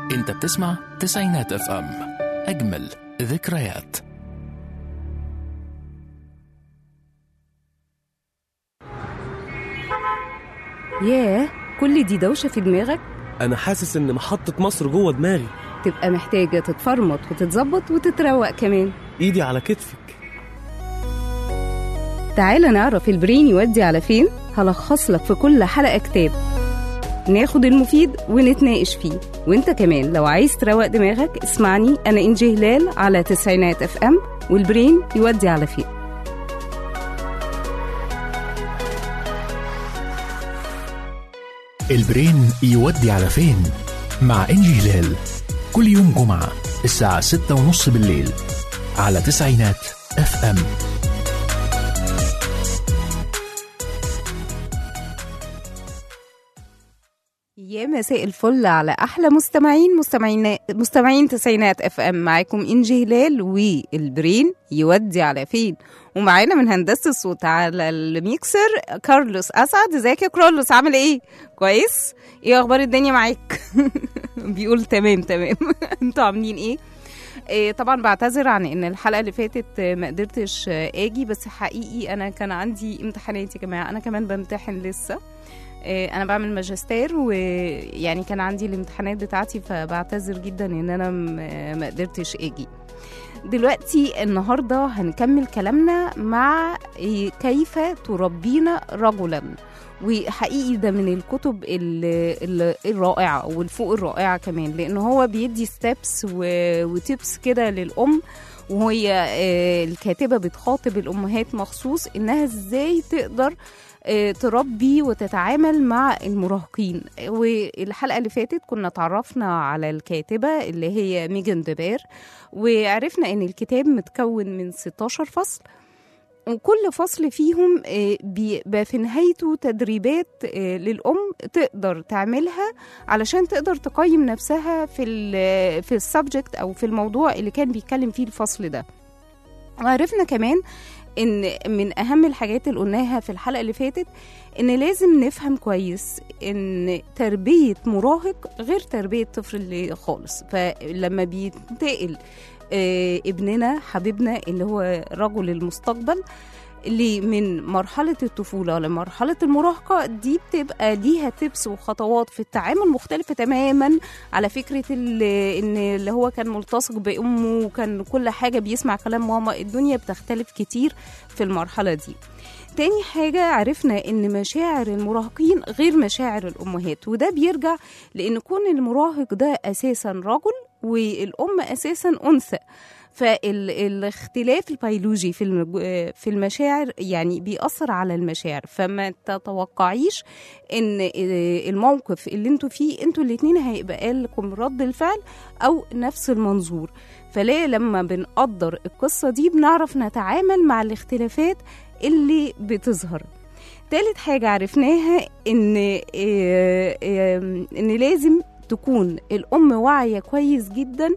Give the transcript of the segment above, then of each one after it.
انت بتسمع تسعينات اف ام اجمل ذكريات ياه كل دي دوشة في دماغك انا حاسس ان محطة مصر جوه دماغي تبقى محتاجة تتفرمط وتتظبط وتتروق كمان ايدي على كتفك تعالى نعرف البرين يودي على فين هلخص لك في كل حلقة كتاب ناخد المفيد ونتناقش فيه وانت كمان لو عايز تروق دماغك اسمعني انا انجي هلال على تسعينات اف ام والبرين يودي على فين البرين يودي على فين مع انجي هلال كل يوم جمعة الساعة ستة ونص بالليل على تسعينات اف ام يا مساء الفل على احلى مستمعين مستمعين مستمعين تسعينات اف ام معاكم انجي هلال والبرين يودي على فين ومعانا من هندسه الصوت على الميكسر كارلوس اسعد ازيك يا كارلوس عامل ايه كويس ايه اخبار الدنيا معاك بيقول تمام تمام انتوا عاملين ايه إيه طبعا بعتذر عن ان الحلقه اللي فاتت آه، ما قدرتش آه، اجي بس حقيقي انا كان عندي امتحانات يا جماعه انا كمان بمتحن لسه آه، انا بعمل ماجستير ويعني كان عندي الامتحانات بتاعتي فبعتذر جدا ان انا م- آه، ما قدرتش اجي دلوقتي النهارده هنكمل كلامنا مع إيه، كيف تربين رجلا وحقيقي ده من الكتب ال- ال- الرائعه والفوق الرائعه كمان لان هو بيدي ستيبس وتيبس كده للام وهي آه، الكاتبه بتخاطب الامهات مخصوص انها ازاي تقدر آه، تربي وتتعامل مع المراهقين والحلقه اللي فاتت كنا تعرفنا على الكاتبه اللي هي ميجان ديبير وعرفنا ان الكتاب متكون من 16 فصل وكل فصل فيهم آه، بيبقى في نهايته تدريبات آه، للأم تقدر تعملها علشان تقدر تقيم نفسها في ال في السبجكت أو في الموضوع اللي كان بيتكلم فيه الفصل ده وعرفنا كمان ان من اهم الحاجات اللي قلناها في الحلقه اللي فاتت ان لازم نفهم كويس ان تربيه مراهق غير تربيه طفل اللي خالص فلما بينتقل آه، ابننا حبيبنا اللي هو رجل المستقبل اللي من مرحلة الطفولة لمرحلة المراهقة دي بتبقى ليها تبس وخطوات في التعامل مختلفة تماما على فكرة ال- ان اللي هو كان ملتصق بأمه وكان كل حاجة بيسمع كلام ماما الدنيا بتختلف كتير في المرحلة دي تاني حاجة عرفنا إن مشاعر المراهقين غير مشاعر الأمهات وده بيرجع لأن كون المراهق ده أساسا رجل والأم أساسا أنثى فالاختلاف البيولوجي في الم- في المشاعر يعني بيأثر على المشاعر فما تتوقعيش ان الموقف اللي انتوا فيه انتوا الاتنين هيبقى لكم رد الفعل او نفس المنظور فليه لما بنقدر القصة دي بنعرف نتعامل مع الاختلافات اللي بتظهر تالت حاجة عرفناها إن إيه، إيه، إن لازم تكون الأم واعية كويس جدا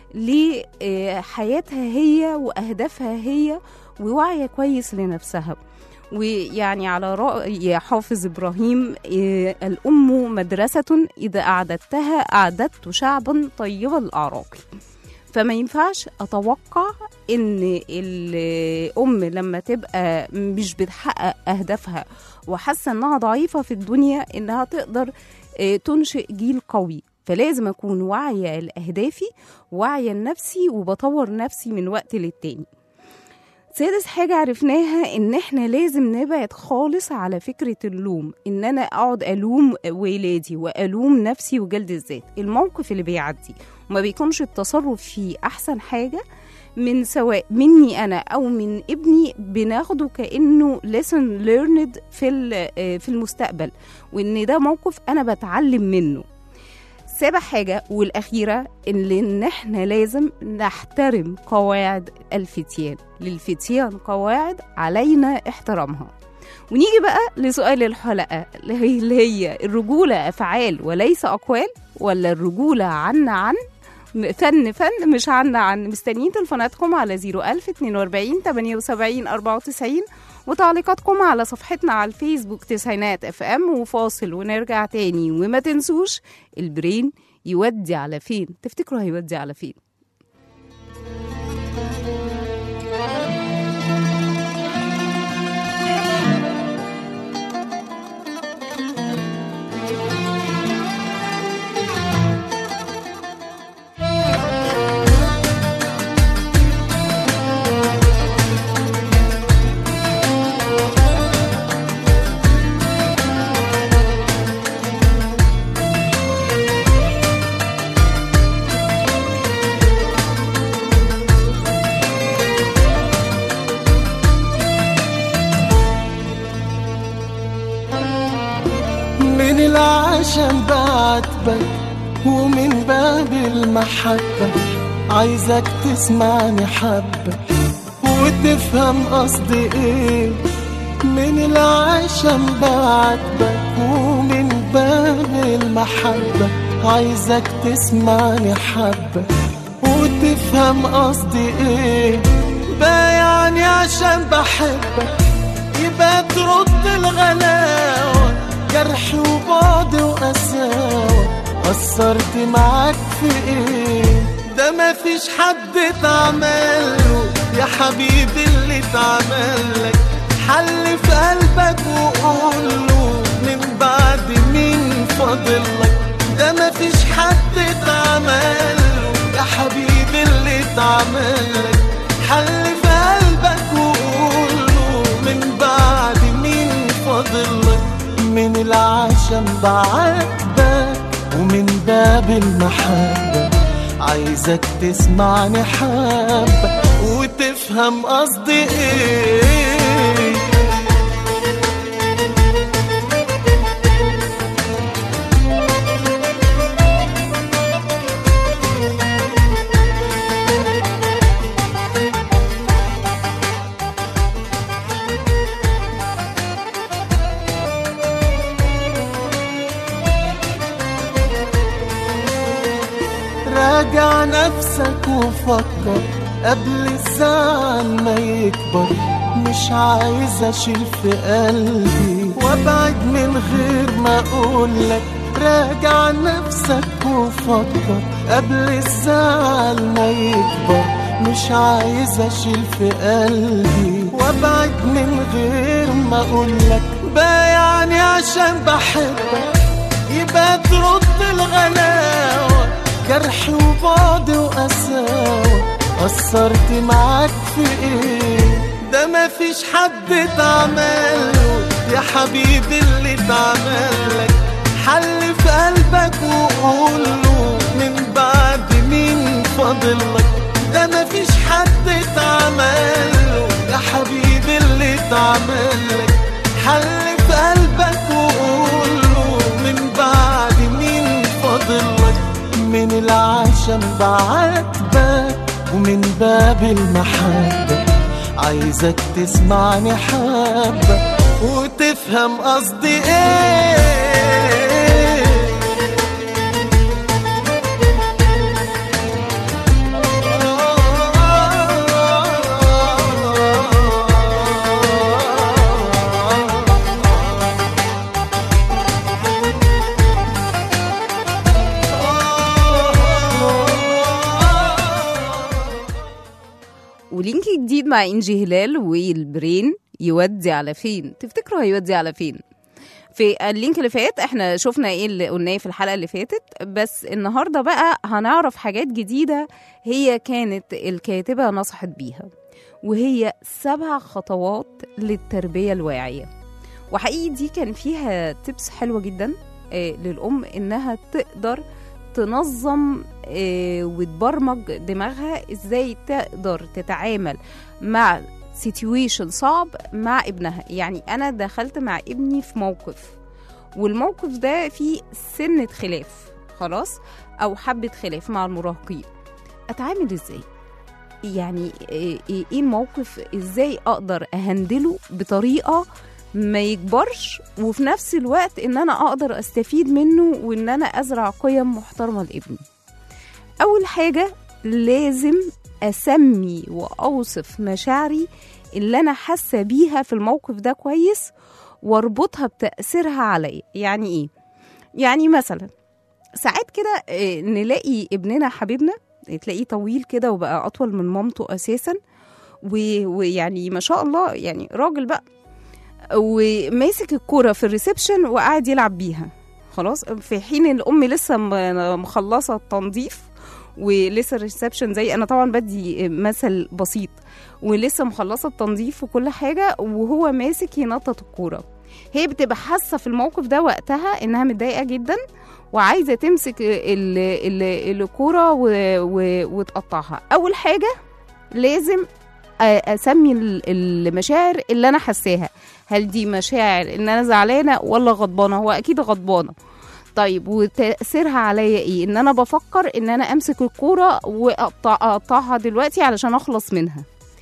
لحياتها هي وأهدافها هي وواعية كويس لنفسها ويعني على رأي حافظ إبراهيم إيه، الأم مدرسة إذا أعددتها أعددت شعبا طيب الأعراق فما ينفعش اتوقع ان الام لما تبقى مش بتحقق اهدافها وحاسه انها ضعيفه في الدنيا انها تقدر آه، تنشئ جيل قوي فلازم اكون واعيه لاهدافي واعيه لنفسي وبطور نفسي من وقت للتاني سادس حاجة عرفناها إن إحنا لازم نبعد خالص على فكرة اللوم إن أنا أقعد ألوم ولادي وألوم نفسي وجلد الذات الموقف اللي بيعدي وما بيكونش التصرف فيه أحسن حاجة من سواء مني أنا أو من ابني بناخده كأنه lesson learned في ال- في المستقبل وإن ده موقف أنا بتعلم منه سابع حاجة والأخيرة إن إن إحنا لازم نحترم قواعد الفتيان للفتيان قواعد علينا احترامها ونيجي بقى لسؤال الحلقة اللي هي- اللي هي الرجولة أفعال وليس أقوال ولا الرجولة عنا عن فن فن مش عنا عن مستنيين تليفوناتكم على 01000 42 78 94 وتعليقاتكم على صفحتنا على الفيسبوك تسعينات اف ام وفاصل ونرجع تاني وما تنسوش البرين يودي على فين تفتكروا هيودي على فين من العشم بعاتبك ومن باب المحبة عايزك تسمعني حبة وتفهم قصدي ايه من العشم بعاتبك ومن باب المحبة عايزك تسمعني حبة وتفهم قصدي ايه بايعني عشان بحبك يبقى ترد الغلاوة جرح وبعد وقساوة قصرت معاك في ايه ده مفيش حد اتعمله يا حبيبي اللي اتعملك حل في قلبك وقوله من بعد مين فاضلك ده مفيش حد اتعمله يا حبيبي اللي اتعملك حل في قلبك وقوله من بعد مين فاضلك من العشم بعاتبك ومن باب المحبة عايزك تسمعني حبة وتفهم قصدي ايه راجع نفسك وفكر قبل الزعل ما يكبر مش عايز اشيل في قلبي وابعد من غير ما اقولك راجع نفسك وفكر قبل الزعل ما يكبر مش عايز اشيل في قلبي وابعد من غير ما اقولك بايعني عشان بحبك يبقى ترد الغلاوة جرح وبعد وقساوة قصرت معاك في ايه ده مفيش حد اتعمله يا حبيبي اللي اتعملك حل في قلبك وقوله من بعد مين فاضلك ده مفيش حد اتعمله يا حبيبي اللي اتعملك حل في قلبك وقوله من بعد مين فاضلك من العشم بعاتبك ومن باب المحبة عايزك تسمعني حبة وتفهم قصدي ايه ولينك جديد مع انجي هلال والبرين يودي على فين تفتكروا هيودي على فين في اللينك اللي فات احنا شفنا ايه اللي قلناه في الحلقه اللي فاتت بس النهارده بقى هنعرف حاجات جديده هي كانت الكاتبه نصحت بيها وهي سبع خطوات للتربيه الواعيه وحقيقي دي كان فيها تبس حلوه جدا آه، للام انها تقدر تنظم آه، وتبرمج دماغها ازاي تقدر تتعامل مع سيتويشن صعب مع ابنها يعني انا دخلت مع ابني في موقف والموقف ده فيه سنة خلاف خلاص او حبة خلاف مع المراهقين اتعامل ازاي يعني ايه إيه الموقف ازاي اقدر اهندله بطريقة ما يكبرش وفي نفس الوقت ان انا اقدر استفيد منه وان انا ازرع قيم محترمة لابني اول حاجة لازم اسمي واوصف مشاعري اللي انا حاسه بيها في الموقف ده كويس واربطها بتاثيرها عليا يعني ايه يعني مثلا ساعات كده آه، نلاقي ابننا حبيبنا تلاقيه طويل كده وبقى اطول من مامته اساسا و- ويعني ما شاء الله يعني راجل بقى وماسك الكوره في الريسبشن وقاعد يلعب بيها خلاص في حين الام لسه م- مخلصه التنظيف ولسه الريسبشن زي انا طبعا بدي مثل بسيط ولسه مخلصه التنظيف وكل حاجه وهو ماسك ينطط الكوره هي بتبقى حاسه في الموقف ده وقتها انها متضايقه جدا وعايزه تمسك ال- ال- الكوره و- و- وتقطعها اول حاجه لازم أ- اسمي ال- المشاعر اللي انا حاساها هل دي مشاعر ان انا زعلانه ولا غضبانه هو اكيد غضبانه طيب وتاثيرها عليا ايه ان انا بفكر ان انا امسك الكوره واقطعها دلوقتي علشان اخلص منها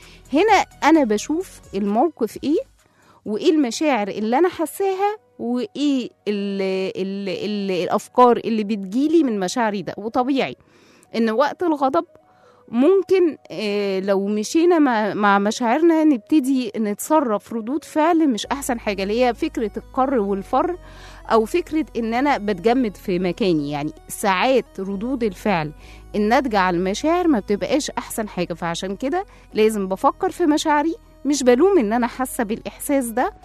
هنا انا بشوف الموقف ايه وايه المشاعر اللي انا حاساها وايه ال ال ال الافكار اللي بتجيلي من مشاعري ده وطبيعي ان وقت الغضب ممكن آه، لو مشينا مع, مع مشاعرنا نبتدي نتصرف ردود فعل مش احسن حاجه اللي هي فكره القر والفر او فكره ان انا بتجمد في مكاني يعني ساعات ردود الفعل الناتجه عن المشاعر ما بتبقاش احسن حاجه فعشان كده لازم بفكر في مشاعري مش بلوم ان انا حاسه بالاحساس ده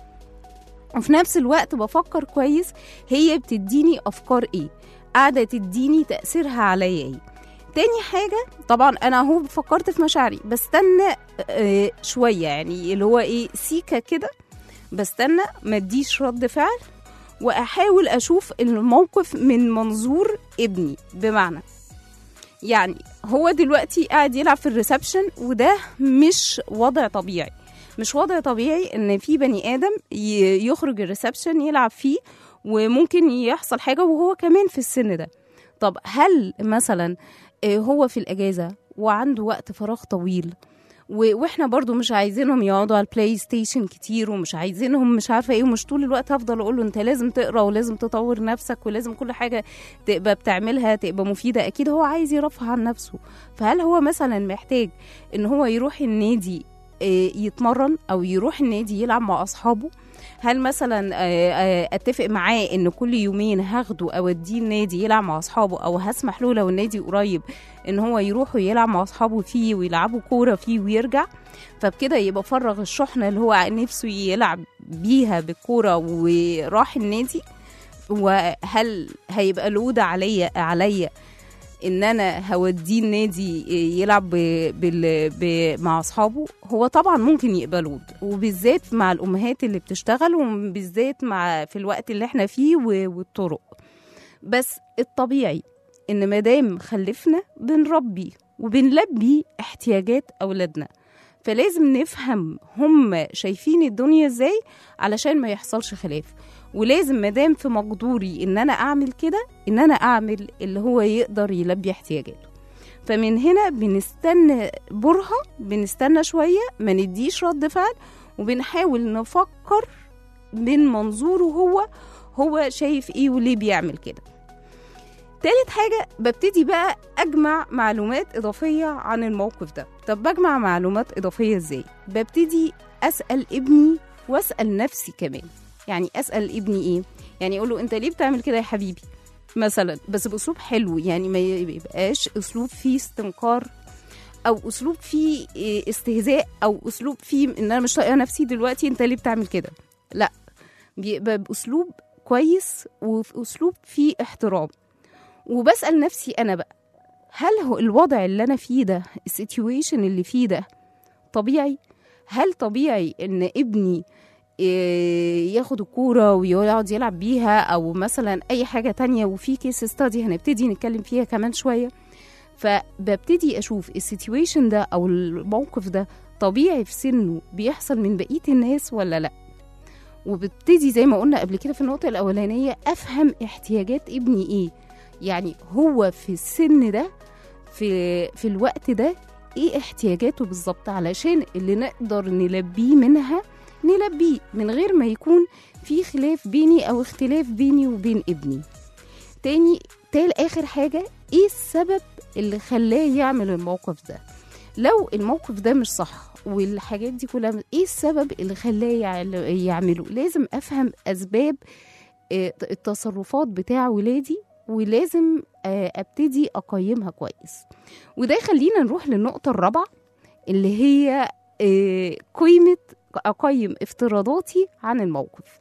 وفي نفس الوقت بفكر كويس هي بتديني افكار ايه قاعده تديني تاثيرها عليا ايه تاني حاجة طبعا أنا أهو فكرت في مشاعري بستنى آه شوية يعني اللي هو إيه سيكة كده بستنى ما اديش رد فعل وأحاول أشوف الموقف من منظور ابني بمعنى يعني هو دلوقتي قاعد يلعب في الريسبشن وده مش وضع طبيعي مش وضع طبيعي ان في بني ادم ي- يخرج الريسبشن يلعب فيه وممكن يحصل حاجه وهو كمان في السن ده طب هل مثلا آه، هو في الاجازه وعنده وقت فراغ طويل و- واحنا برضو مش عايزينهم يقعدوا على البلاي ستيشن كتير ومش عايزينهم مش عارفه ايه ومش طول الوقت هفضل اقول له انت لازم تقرا ولازم تطور نفسك ولازم كل حاجه تبقى بتعملها تبقى مفيده اكيد هو عايز يرفه عن نفسه فهل هو مثلا محتاج ان هو يروح النادي آه، يتمرن او يروح النادي يلعب مع اصحابه هل مثلا آه، آه، اتفق معاه ان كل يومين هاخده اوديه النادي يلعب مع اصحابه او هسمح له لو النادي قريب ان هو يروح ويلعب مع اصحابه فيه ويلعبوا كوره فيه ويرجع فبكده يبقى فرغ الشحنه اللي هو نفسه يلعب بيها بالكوره وراح النادي وهل هيبقى لود عليا عليا ان انا هوديه النادي يلعب ب... بال... ب... مع اصحابه هو طبعا ممكن يقبلوا وبالذات مع الامهات اللي بتشتغل وبالذات مع في الوقت اللي احنا فيه و... والطرق بس الطبيعي ان مادام خلفنا بنربي وبنلبي احتياجات اولادنا فلازم نفهم هم شايفين الدنيا ازاي علشان ما يحصلش خلاف ولازم مادام في مقدوري ان انا اعمل كده ان انا اعمل اللي هو يقدر يلبي احتياجاته فمن هنا بنستنى برهة بنستنى شوية ما نديش رد فعل وبنحاول نفكر من منظوره هو هو شايف ايه وليه بيعمل كده تالت حاجة ببتدي بقى أجمع معلومات إضافية عن الموقف ده طب بجمع معلومات إضافية إزاي؟ ببتدي أسأل ابني وأسأل نفسي كمان يعني أسأل ابني إيه؟ يعني أقول له أنت ليه بتعمل كده يا حبيبي؟ مثلا بس بأسلوب حلو يعني ما يبقاش أسلوب فيه استنكار أو أسلوب فيه إيه استهزاء أو أسلوب فيه إن أنا مش طايقة نفسي دلوقتي أنت ليه بتعمل كده؟ لا بيبقى بأسلوب كويس وفي أسلوب فيه احترام وبسأل نفسي أنا بقى هل هو الوضع اللي أنا فيه ده السيتويشن اللي فيه ده طبيعي؟ هل طبيعي إن ابني إيه، ياخد الكورة ويقعد يلعب بيها أو مثلا أي حاجة تانية وفي كيس ستادي هنبتدي نتكلم فيها كمان شوية فببتدي أشوف السيتويشن ده أو الموقف ده طبيعي في سنه بيحصل من بقية الناس ولا لأ وببتدي زي ما قلنا قبل كده في النقطة الأولانية أفهم احتياجات ابني إيه يعني هو في السن ده في في الوقت ده ايه احتياجاته بالظبط علشان اللي نقدر نلبيه منها نلبيه من غير ما يكون في خلاف بيني او اختلاف بيني وبين ابني تاني تال اخر حاجة ايه السبب اللي خلاه يعمل الموقف ده لو الموقف ده مش صح والحاجات دي كلها ايه السبب اللي خلاه يعل- يعمله لازم افهم اسباب آه، التصرفات بتاع ولادي ولازم آه، ابتدي اقيمها كويس وده يخلينا نروح للنقطه الرابعه اللي هي آه، قيمه اقيم افتراضاتي عن الموقف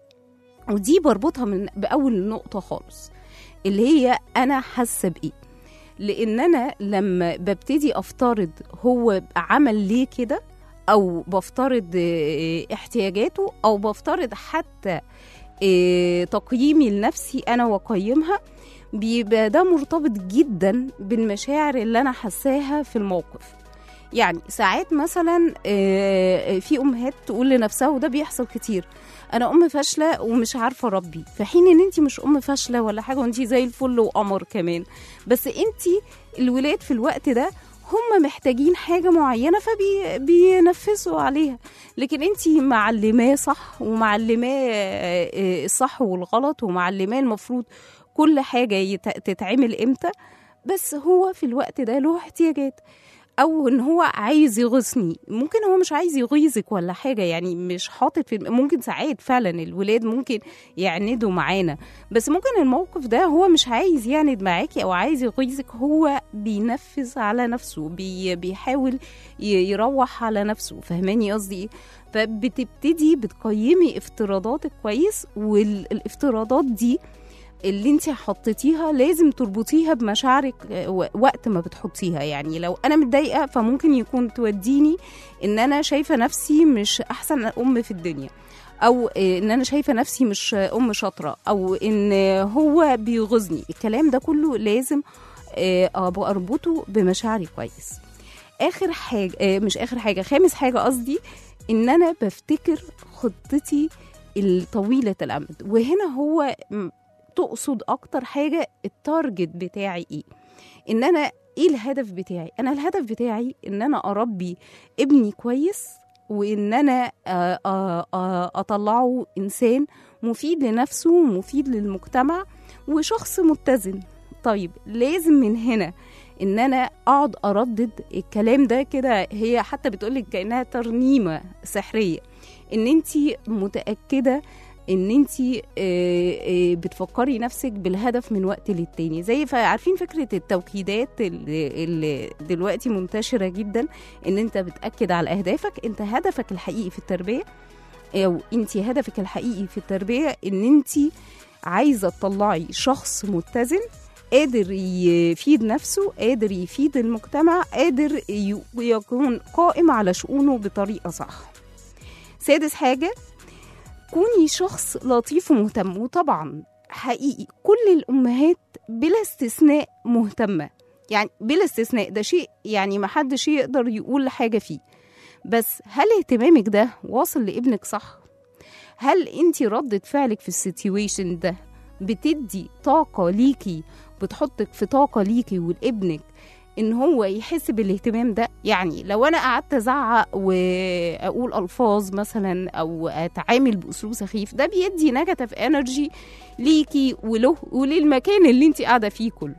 ودي بربطها من باول نقطه خالص اللي هي انا حاسه بايه لان انا لما ببتدي افترض هو عمل ليه كده او بفترض آه، احتياجاته او بفترض حتى آه، تقييمي لنفسي انا واقيمها بيبقى ده مرتبط جدا بالمشاعر اللي انا حساها في الموقف يعني ساعات مثلا آه، في امهات تقول لنفسها وده بيحصل كتير انا ام فاشله ومش عارفه اربي في حين ان انت مش ام فاشله ولا حاجه وانت زي الفل وقمر كمان بس انت الولاد في الوقت ده هم محتاجين حاجه معينه فبينفذوا عليها لكن انت معلماه صح ومعلماه آه، آه، الصح والغلط ومعلماه المفروض كل حاجه يت- تتعمل امتى بس هو في الوقت ده له احتياجات او ان هو عايز يغيظني ممكن هو مش عايز يغيظك ولا حاجه يعني مش حاطط في ممكن ساعات فعلا الولاد ممكن يعندوا معانا بس ممكن الموقف ده هو مش عايز يعند معاكي او عايز يغيظك هو بينفذ على نفسه بي بيحاول ي- يروح على نفسه فهماني قصدي ايه فبتبتدي بتقيمي افتراضاتك كويس والافتراضات دي اللي انت حطيتيها لازم تربطيها بمشاعرك آه، و- وقت ما بتحطيها يعني لو انا متضايقه فممكن يكون توديني ان انا شايفه نفسي مش احسن ام في الدنيا او آه، ان انا شايفه نفسي مش آه، ام شاطره او ان آه، هو بيغيظني الكلام ده كله لازم آه، أبقى اربطه بمشاعري كويس اخر حاجه آه، مش اخر حاجه خامس حاجه قصدي ان انا بفتكر خطتي الطويله الامد وهنا هو م- تقصد اكتر حاجه التارجت بتاعي ايه ان انا ايه الهدف بتاعي انا الهدف بتاعي ان انا اربي ابني كويس وان انا آه، آه، آه، اطلعه انسان مفيد لنفسه ومفيد للمجتمع وشخص متزن طيب لازم من هنا ان انا اقعد اردد الكلام ده كده هي حتى بتقولك كانها ترنيمه سحريه ان انت متاكده ان انت بتفكري نفسك بالهدف من وقت للتاني زي ف- عارفين فكره التوكيدات اللي, اللي دلوقتي منتشره جدا ان انت بتاكد على اهدافك انت هدفك الحقيقي في التربيه او انت هدفك الحقيقي في التربيه ان انت عايزه تطلعي شخص متزن قادر يفيد نفسه قادر يفيد المجتمع قادر ي- يكون قائم على شؤونه بطريقه صح سادس حاجه كوني شخص لطيف ومهتم وطبعا حقيقي كل الامهات بلا استثناء مهتمه يعني بلا استثناء ده شيء يعني ما حدش يقدر يقول حاجه فيه بس هل اهتمامك ده واصل لابنك صح هل انت ردة فعلك في السيتويشن ده بتدي طاقة ليكي بتحطك في طاقة ليكي ولابنك ان هو يحس بالاهتمام ده يعني لو انا قعدت ازعق واقول الفاظ مثلا او اتعامل باسلوب سخيف ده بيدي نيجاتيف انرجي ليكي وله وللمكان اللي انت قاعده فيه كله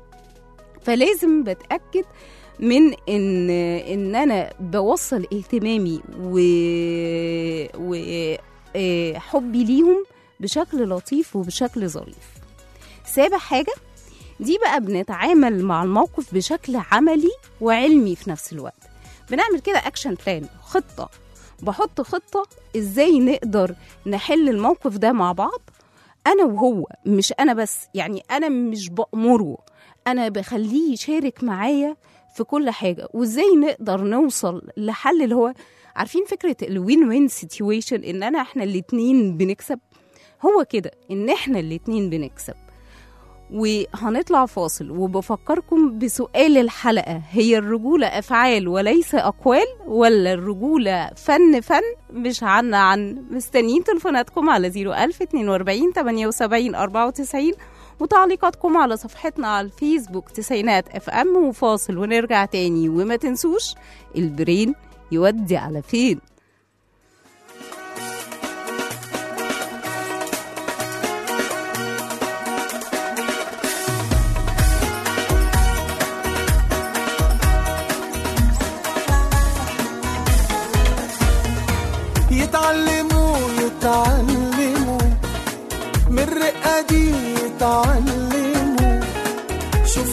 فلازم بتاكد من ان ان انا بوصل اهتمامي و, و... آه، حبي ليهم بشكل لطيف وبشكل ظريف سابع حاجه دي بقى بنتعامل مع الموقف بشكل عملي وعلمي في نفس الوقت بنعمل كده اكشن بلان خطه بحط خطه ازاي نقدر نحل الموقف ده مع بعض انا وهو مش انا بس يعني انا مش بامره انا بخليه يشارك معايا في كل حاجه وازاي نقدر نوصل لحل اللي هو عارفين فكره الوين وين سيتويشن ان انا احنا الاتنين بنكسب هو كده ان احنا الاتنين بنكسب وهنطلع فاصل وبفكركم بسؤال الحلقة هي الرجولة أفعال وليس أقوال ولا الرجولة فن فن مش عن عن مستنيين تليفوناتكم على 01042 78 94 وتعليقاتكم على صفحتنا على الفيسبوك تسعينات اف ام وفاصل ونرجع تاني وما تنسوش البرين يودي على فين يتعلموا يتعلموا من الرقة دي يتعلموا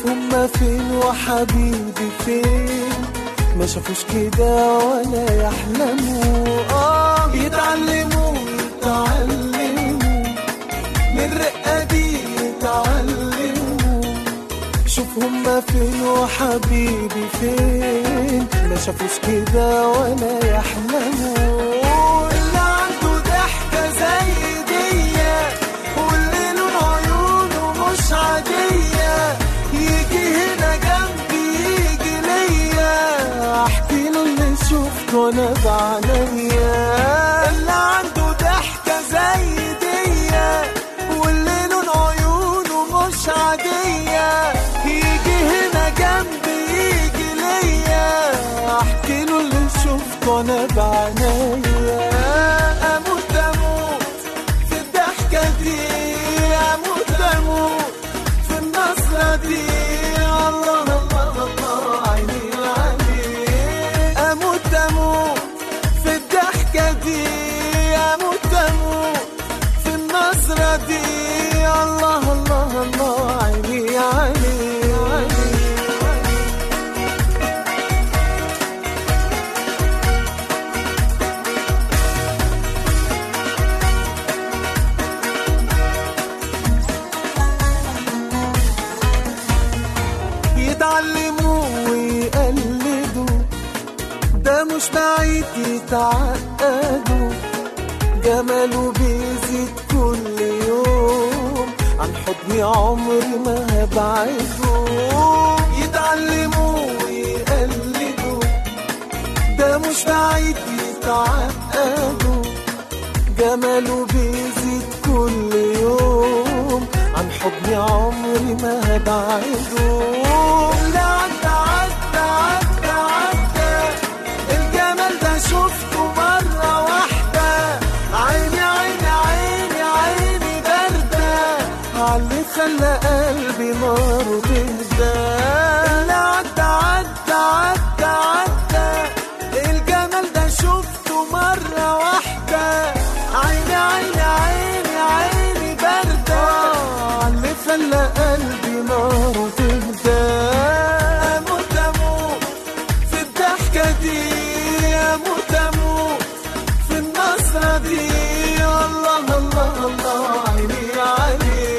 شوف هما فين وحبيبي فين ما شافوش كده ولا يحلموا اه يتعلموا يتعلموا من رقة دي يتعلموا شوف هما فين وحبيبي فين ما شافوش كده ولا يحلموا اللي عنده ضحكة زي دي واللي لون عيونه مش عادية يجي هنا جنبي يجي ليا احكي له اللي شفته انا بعينيا اللي عنده ضحكة زي دي واللي لون عيونه مش عادية يجي هنا جنبي يجي ليا احكي له اللي شفته انا بعينيا اموت اموت في الضحكة دي اموت اموت في النصرة دي الله الله الله عيني عيني اموت اموت في الضحكة دي اموت اموت في النظرة دي الله الله الله عيني عيني عيني يتعلموا ويقلدوا ده مش بعيد يتعقدوا جماله بيزيد كل يوم عن حضني عمري ما هبعده يتعلموا ويقلدوا ده مش بعيد يتعقدوا جماله بيزيد كل يوم عن حضني عمري ما هبعده لا عدى عدى عدى عدى الجمال ده شفته مرة واحدة عيني عيني عيني عيني باردة عاللي خلى قلبي ناره تهدى لا عدى عدى عدى عدى الجمال ده شفته مرة واحدة عيني عيني عيني عيني باردة عاللي خلى قلبي ناره تهدى أموت أموت في الضحكة دي أموت أموت في النصرة دي الله الله الله عيني عيني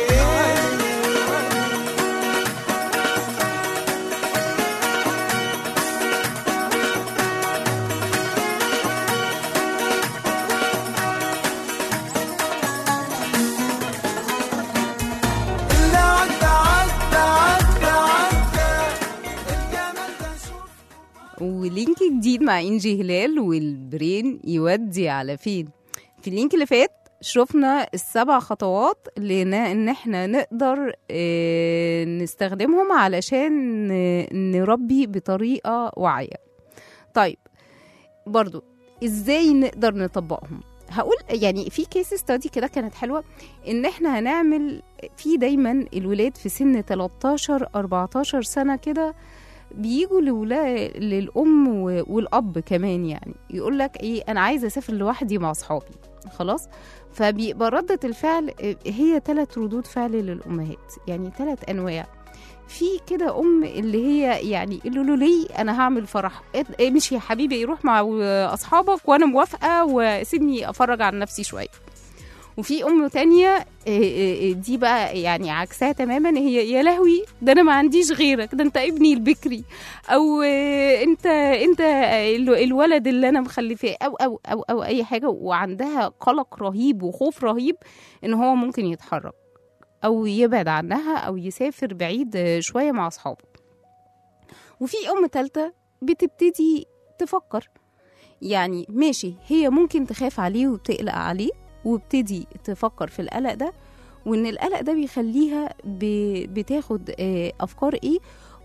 اللي عدى عدى عدى عدى الجمال ده شوف ولينك جديد مع انجي هلال والبرين يودي على فين في اللينك اللي فات شفنا السبع خطوات لان ان احنا نقدر آه، نستخدمهم علشان ن- نربي بطريقه واعيه طيب برضو ازاي نقدر نطبقهم هقول يعني في كيس ستادي كده كانت حلوه ان احنا هنعمل في دايما الولاد في سن 13 14 سنه كده بيجوا لولا للام و- والاب كمان يعني يقول لك ايه انا عايزه اسافر لوحدي مع اصحابي خلاص فبيبقى ردة الفعل آه، هي ثلاث ردود فعل للامهات يعني ثلاث انواع في كده ام اللي هي يعني قالوا له ليه انا هعمل فرح إيه، مشي يا حبيبي يروح مع اصحابك وانا موافقه وسيبني افرج عن نفسي شويه وفي ام تانية إيه إيه إيه دي بقى يعني عكسها تماما هي يا لهوي ده انا ما عنديش غيرك ده انت ابني البكري او إيه، انت انت ال- الولد اللي انا مخلفاه او او او او اي حاجه وعندها قلق رهيب وخوف رهيب ان هو ممكن يتحرك او يبعد عنها او يسافر بعيد آه، شويه مع اصحابه وفي ام تالتة بتبتدي تفكر يعني ماشي هي ممكن تخاف عليه وتقلق عليه وابتدي تفكر في القلق ده وان القلق ده بيخليها ب- بتاخد آه، افكار ايه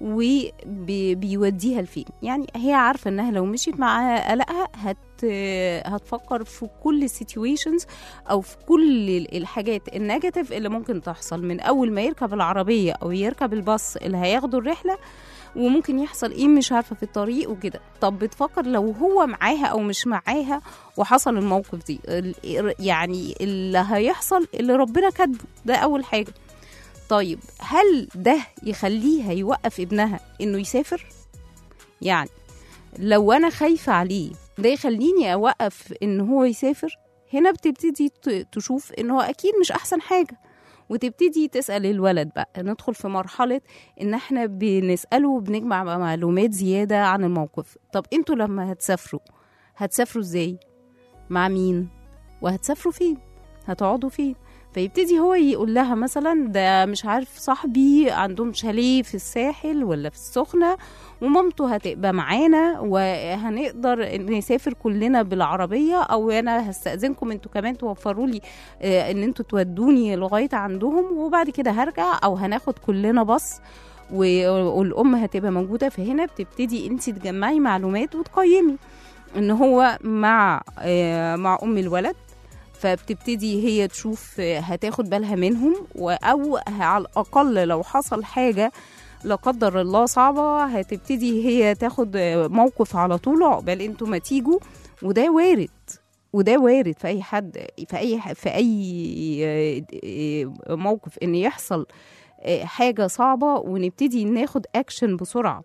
وبيوديها لفين يعني هي عارفه انها لو مشيت مع قلقها هت هتفكر في كل السيتويشنز او في كل ال- الحاجات النيجاتيف اللي ممكن تحصل من اول ما يركب العربيه او يركب الباص اللي هياخده الرحله وممكن يحصل ايه مش عارفه في الطريق وكده طب بتفكر لو هو معاها او مش معاها وحصل الموقف دي ال- يعني اللي هيحصل اللي ربنا كاتبه ده اول حاجه طيب هل ده يخليها يوقف ابنها انه يسافر يعني لو انا خايفه عليه ده يخليني اوقف ان هو يسافر هنا بتبتدي ت- تشوف ان هو اكيد مش احسن حاجه وتبتدي تسال الولد بقى ندخل في مرحله ان احنا بنساله وبنجمع معلومات زياده عن الموقف طب انتوا لما هتسافروا هتسافروا ازاي مع مين وهتسافروا فين هتقعدوا فين فيبتدي هو يقول لها مثلا ده مش عارف صاحبي عندهم شاليه في الساحل ولا في السخنة ومامته هتبقى معانا وهنقدر نسافر كلنا بالعربية او انا هستأذنكم انتوا كمان توفروا لي آه، ان انتوا تودوني لغاية عندهم وبعد كده هرجع او هناخد كلنا باص و- والام هتبقى موجودة فهنا بتبتدي انت تجمعي معلومات وتقيمي ان هو مع آه، مع ام الولد فبتبتدي هي تشوف آه، هتاخد بالها منهم و- او على الاقل لو حصل حاجه لا قدر الله صعبه هتبتدي هي تاخد آه، موقف على طول عقبال انتوا ما تيجوا وده وارد وده وارد في اي حد في اي في اي آه، آه، موقف ان يحصل آه، حاجه صعبه ونبتدي ناخد اكشن بسرعه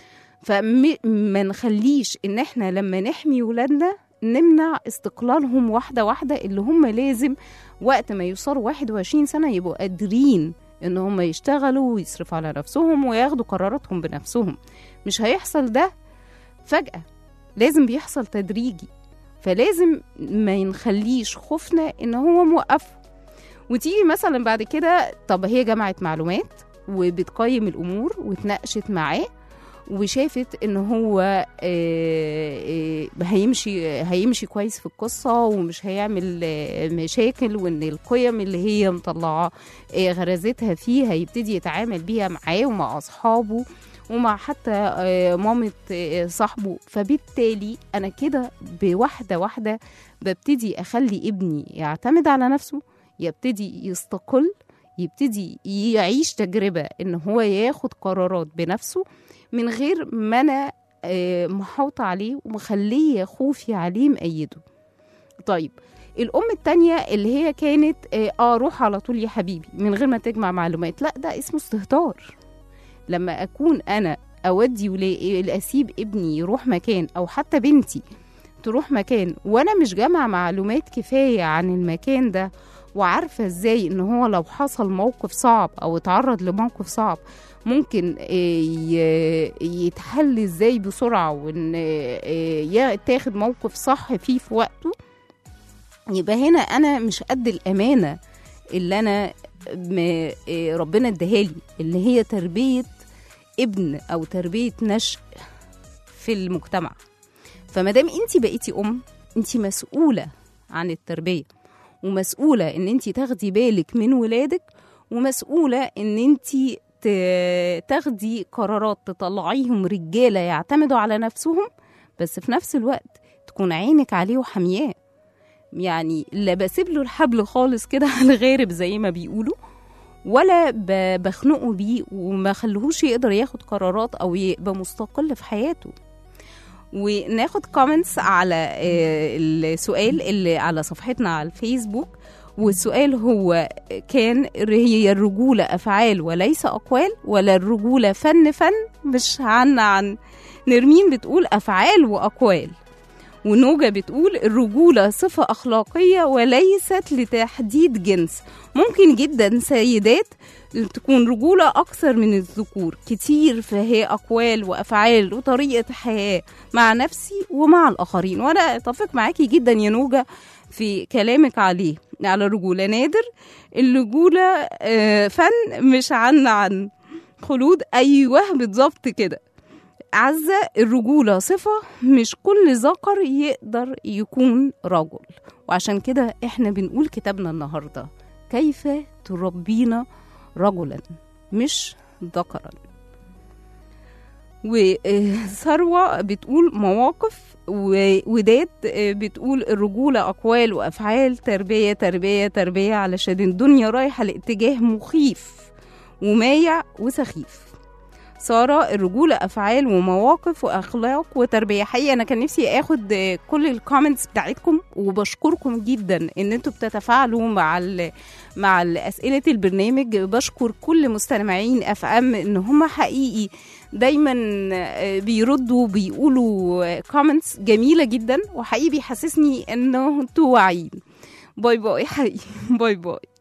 فما نخليش ان احنا لما نحمي ولادنا نمنع استقلالهم واحده واحده اللي هم لازم وقت ما يوصلوا 21 سنه يبقوا قادرين ان هم يشتغلوا ويصرفوا على نفسهم وياخدوا قراراتهم بنفسهم مش هيحصل ده فجاه لازم بيحصل تدريجي فلازم ما نخليش خوفنا ان هو موقفه وتيجي مثلا بعد كده طب هي جمعت معلومات وبتقيم الامور واتناقشت معاه وشافت ان هو آه، آه، هيمشي هيمشي كويس في القصه ومش هيعمل آه، مشاكل وان القيم اللي هي مطلعه آه، غرزتها فيه هيبتدي يتعامل بيها معاه ومع اصحابه ومع حتى آه، مامة آه، صاحبه فبالتالي انا كده بواحده واحده ببتدي اخلي ابني يعتمد على نفسه يبتدي يستقل يبتدي يعيش تجربه ان هو ياخد قرارات بنفسه من غير ما انا آه، محاوطه عليه ومخليه خوفي عليه مأيده طيب الام التانية اللي هي كانت اه آه، روح على طول يا حبيبي من غير ما تجمع معلومات لا ده اسمه استهتار لما اكون انا اودي ولا اسيب ابني يروح مكان او حتى بنتي تروح مكان وانا مش جامعه معلومات كفايه عن المكان ده وعارفه ازاي ان هو لو حصل موقف صعب او اتعرض لموقف صعب ممكن آه، ي- يتحل ازاي بسرعه وان آه، يتاخد موقف صح فيه في وقته يبقى هنا انا مش قد الامانه اللي انا م- آه، ربنا اداهالي اللي هي تربيه ابن او تربيه نشء في المجتمع فما دام انت بقيتي ام انت مسؤوله عن التربيه ومسؤوله ان انت تاخدي بالك من ولادك ومسؤوله ان انت ت- تاخدي قرارات تطلعيهم رجاله يعتمدوا على نفسهم بس في نفس الوقت تكون عينك عليه وحامياه يعني لا بسيب له الحبل خالص كده على الغارب زي ما بيقولوا ولا ب- بخنقه بيه وما خليهوش يقدر ياخد قرارات او يبقى مستقل في حياته وناخد كومنتس على آه، السؤال اللي على صفحتنا على الفيسبوك والسؤال هو كان هي الرجولة أفعال وليس أقوال ولا الرجولة فن فن مش عن عن نرمين بتقول أفعال وأقوال ونوجة بتقول الرجولة صفة أخلاقية وليست لتحديد جنس ممكن جدا سيدات تكون رجولة أكثر من الذكور كتير فهي أقوال وأفعال وطريقة حياة مع نفسي ومع الآخرين وأنا أتفق معاكي جدا يا نوجة في كلامك عليه على الرجولة نادر الرجولة آه، فن مش عن عن خلود أيوه بالظبط كده عزة الرجولة صفة مش كل ذكر يقدر يكون رجل وعشان كده احنا بنقول كتابنا النهاردة كيف تربينا رجلا مش ذكرا وثروة بتقول مواقف و- وداد بتقول الرجولة أقوال وأفعال تربية تربية تربية علشان الدنيا رايحة لاتجاه مخيف ومايع وسخيف سارة الرجولة أفعال ومواقف وأخلاق وتربية حقيقة أنا كان نفسي أخد آه، كل الكومنتس بتاعتكم وبشكركم جدا إن أنتوا بتتفاعلوا مع ال مع أسئلة البرنامج بشكر كل مستمعين أف أم إن هم حقيقي دايما آه، بيردوا بيقولوا كومنتس جميلة جدا وحقيقي بيحسسني إنه انتوا واعيين باي باي حقيقي باي باي